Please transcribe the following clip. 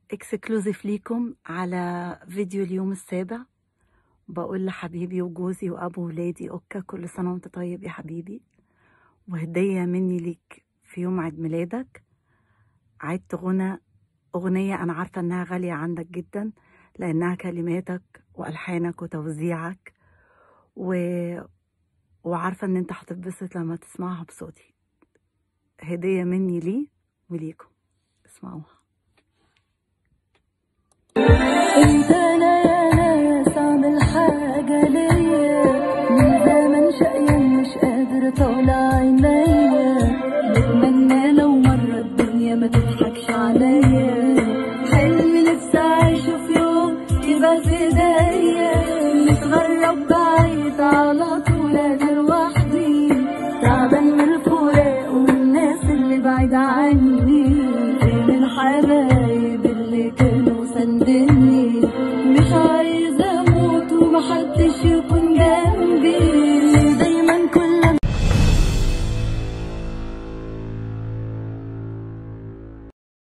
اكسكلوزيف ليكم على فيديو اليوم السابع بقول لحبيبي وجوزي وابو ولادي اوكا كل سنه وانت طيب يا حبيبي وهديه مني ليك في يوم عيد ميلادك عدت غنى اغنيه انا عارفه انها غاليه عندك جدا لانها كلماتك والحانك وتوزيعك و... وعارفه ان انت هتتبسط لما تسمعها بصوتي هديه مني ليه وليكم اسمعوها انت انا يا ناس اعمل حاجة ليا من زمن شقيان مش قادر طالع عينيا بتمنى لو مرة الدنيا ما تضحكش عليا حلم نفسي اعيشه في يوم يبقى في ايديا متغرب بعيد على طول انا لوحدي تعبان من الفراق والناس اللي بعيدة عني فين الحبايب اللي كانوا سندني مش عايزة اموت ومحدش